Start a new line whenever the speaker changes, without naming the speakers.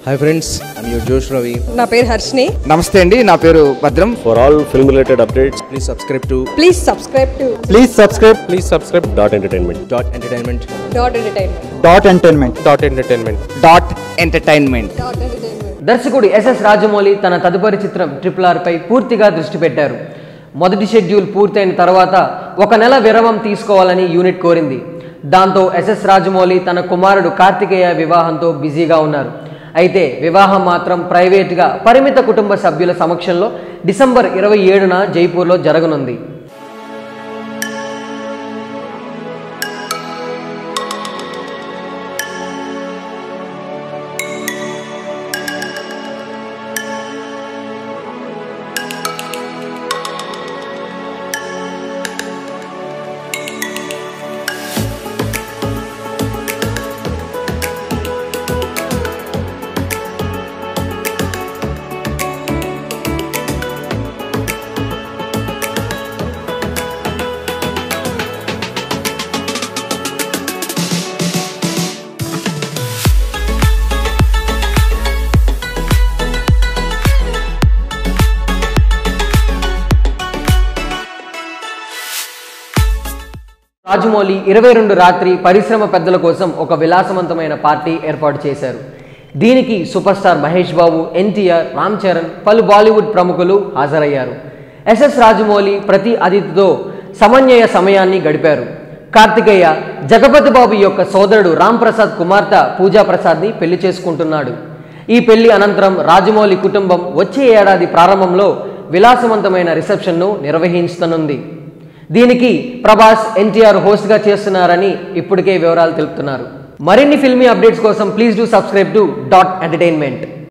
Hi friends I'm your జోష్ రవి
నా పేరు హర్షిని
నమస్తే అండి నా పేరు భద్రం
For all film related updates,
please subscribe to
please subscribe to
please subscribe
please subscribe Dot Entertainment.
Dot entertainment
dot entertainment
dot entertainment
Dot Entertainment.
Dot entertainment
dot entertainment
దర్శకుడు SS Rajamouli తన తదుపరి చిత్రం ట్రిపుల్ ఆర్పై పూర్తిగా దృష్టి పెట్టారు మొదటి schedule పూర్తయిన తర్వాత ఒక నెల విరామం తీసుకోవాలని యూనిట్ కోరింది దాంతో ఎస్ఎస్ రాజమౌళి తన కుమారుడు కార్తికేయ వివాహంతో బిజీగా ఉన్నారు అయితే వివాహం మాత్రం ప్రైవేట్గా పరిమిత కుటుంబ సభ్యుల సమక్షంలో డిసెంబర్ ఇరవై ఏడున జైపూర్లో జరగనుంది రాజమౌళి ఇరవై రెండు రాత్రి పరిశ్రమ పెద్దల కోసం ఒక విలాసవంతమైన పార్టీ ఏర్పాటు చేశారు దీనికి సూపర్ స్టార్ మహేష్ బాబు ఎన్టీఆర్ రామ్ చరణ్ పలు బాలీవుడ్ ప్రముఖులు హాజరయ్యారు ఎస్ఎస్ రాజమౌళి ప్రతి అతిథితో సమన్వయ సమయాన్ని గడిపారు కార్తికేయ జగపతి బాబు యొక్క సోదరుడు రామ్ ప్రసాద్ కుమార్తె పూజా ప్రసాద్ని పెళ్లి చేసుకుంటున్నాడు ఈ పెళ్లి అనంతరం రాజమౌళి కుటుంబం వచ్చే ఏడాది ప్రారంభంలో విలాసవంతమైన రిసెప్షన్ను నిర్వహించనుంది దీనికి ప్రభాస్ ఎన్టీఆర్ హోస్ట్గా చేస్తున్నారని ఇప్పటికే వివరాలు తెలుపుతున్నారు మరిన్ని ఫిల్మీ అప్డేట్స్ కోసం please do subscribe to dot entertainment